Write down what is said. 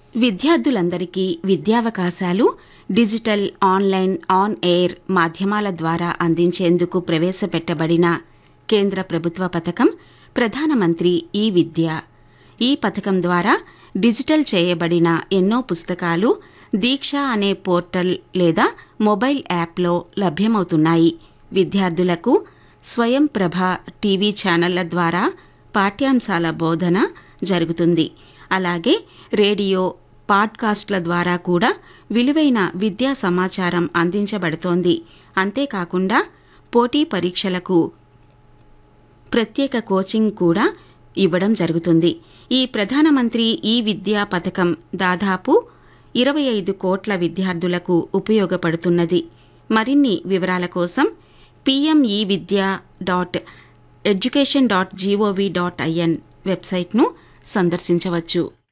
విద్యార్థులందరికీ విద్యావకాశాలు digital online on air మాధ్యమాల ద్వారా అందించేందుకు ప్రవేశపెట్టబడిన కేంద్ర ప్రభుత్వ పథకం ప్రధానమంత్రి ఈ విద్య ఈ పథకం ద్వారా డిజిటల్ చేయబడిన ఎన్నో పుస్తకాలు దీక్ష అనే పోర్టల్ లేదా మొబైల్ యాప్లో లభ్యమవుతున్నాయి విద్యార్థులకు స్వయం ప్రభ టీవీ ఛానళ్ల ద్వారా పాఠ్యాంశాల బోధన జరుగుతుంది అలాగే రేడియో పాడ్కాస్ట్ల ద్వారా కూడా విలువైన విద్యా సమాచారం అందించబడుతోంది అంతేకాకుండా పోటీ పరీక్షలకు ప్రత్యేక కోచింగ్ కూడా ఇవ్వడం జరుగుతుంది ఈ ప్రధానమంత్రి ఈ విద్యా పథకం దాదాపు ఇరవై ఐదు కోట్ల విద్యార్థులకు ఉపయోగపడుతున్నది మరిన్ని వివరాల కోసం PM e Vidya dot education dot GOV dot IN వెబ్సైట్ను సందర్శించవచ్చు